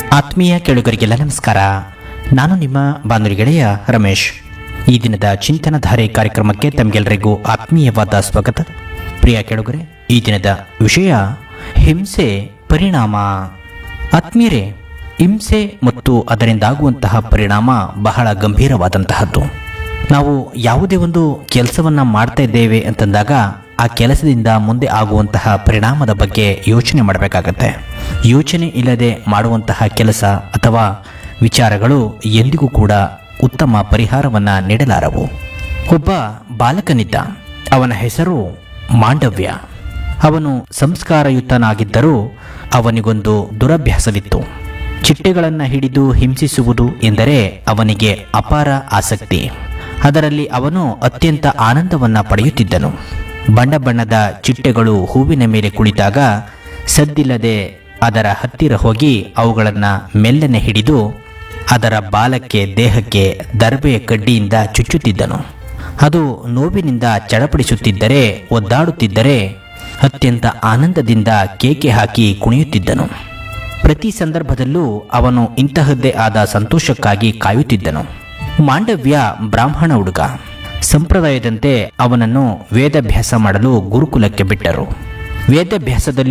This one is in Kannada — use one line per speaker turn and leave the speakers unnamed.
ಆತ್ಮೀಯ ಕೇಳುಗರಿಗೆಲ್ಲ ನಮಸ್ಕಾರ ನಾನು ನಿಮ್ಮ ಬಾನುಲಿ ಗೆಳೆಯ ರಮೇಶ್ ಈ ದಿನದ ಚಿಂತನಧಾರೆ ಕಾರ್ಯಕ್ರಮಕ್ಕೆ ತಮಗೆಲ್ಲರಿಗೂ ಆತ್ಮೀಯವಾದ ಸ್ವಾಗತ ಪ್ರಿಯ ಕೇಳುಗರೆ ಈ ದಿನದ ವಿಷಯ ಹಿಂಸೆ ಪರಿಣಾಮ ಆತ್ಮೀಯರೇ ಹಿಂಸೆ ಮತ್ತು ಅದರಿಂದಾಗುವಂತಹ ಪರಿಣಾಮ ಬಹಳ ಗಂಭೀರವಾದಂತಹದ್ದು ನಾವು ಯಾವುದೇ ಒಂದು ಕೆಲಸವನ್ನ ಮಾಡ್ತಾ ಇದ್ದೇವೆ ಅಂತಂದಾಗ ಆ ಕೆಲಸದಿಂದ ಮುಂದೆ ಆಗುವಂತಹ ಪರಿಣಾಮದ ಬಗ್ಗೆ ಯೋಚನೆ ಮಾಡಬೇಕಾಗತ್ತೆ ಯೋಚನೆ ಇಲ್ಲದೆ ಮಾಡುವಂತಹ ಕೆಲಸ ಅಥವಾ ವಿಚಾರಗಳು ಎಂದಿಗೂ ಕೂಡ ಉತ್ತಮ ಪರಿಹಾರವನ್ನ ನೀಡಲಾರವು ಒಬ್ಬ ಬಾಲಕನಿದ್ದ ಅವನ ಹೆಸರು ಮಾಂಡವ್ಯ ಅವನು ಸಂಸ್ಕಾರಯುತನಾಗಿದ್ದರೂ ಅವನಿಗೊಂದು ದುರಭ್ಯಾಸವಿತ್ತು ಚಿಟ್ಟೆಗಳನ್ನು ಹಿಡಿದು ಹಿಂಸಿಸುವುದು ಎಂದರೆ ಅವನಿಗೆ ಅಪಾರ ಆಸಕ್ತಿ ಅದರಲ್ಲಿ ಅವನು ಅತ್ಯಂತ ಆನಂದವನ್ನ ಪಡೆಯುತ್ತಿದ್ದನು ಬಣ್ಣ ಬಣ್ಣದ ಚಿಟ್ಟೆಗಳು ಹೂವಿನ ಮೇಲೆ ಕುಳಿತಾಗ ಸದ್ದಿಲ್ಲದೆ ಅದರ ಹತ್ತಿರ ಹೋಗಿ ಅವುಗಳನ್ನು ಮೆಲ್ಲನೆ ಹಿಡಿದು ಅದರ ಬಾಲಕ್ಕೆ ದೇಹಕ್ಕೆ ದರ್ಬೆಯ ಕಡ್ಡಿಯಿಂದ ಚುಚ್ಚುತ್ತಿದ್ದನು ಅದು ನೋವಿನಿಂದ ಚಡಪಡಿಸುತ್ತಿದ್ದರೆ ಒದ್ದಾಡುತ್ತಿದ್ದರೆ ಅತ್ಯಂತ ಆನಂದದಿಂದ ಕೇಕೆ ಹಾಕಿ ಕುಣಿಯುತ್ತಿದ್ದನು ಪ್ರತಿ ಸಂದರ್ಭದಲ್ಲೂ ಅವನು ಇಂತಹದ್ದೇ ಆದ ಸಂತೋಷಕ್ಕಾಗಿ ಕಾಯುತ್ತಿದ್ದನು ಮಾಂಡವ್ಯ ಬ್ರಾಹ್ಮಣ ಹುಡುಗ ಸಂಪ್ರದಾಯದಂತೆ ಅವನನ್ನು ವೇದಾಭ್ಯಾಸ ಮಾಡಲು ಗುರುಕುಲಕ್ಕೆ ಬಿಟ್ಟರು ವೇದಾಭ್ಯಾಸದಲ್ಲಿ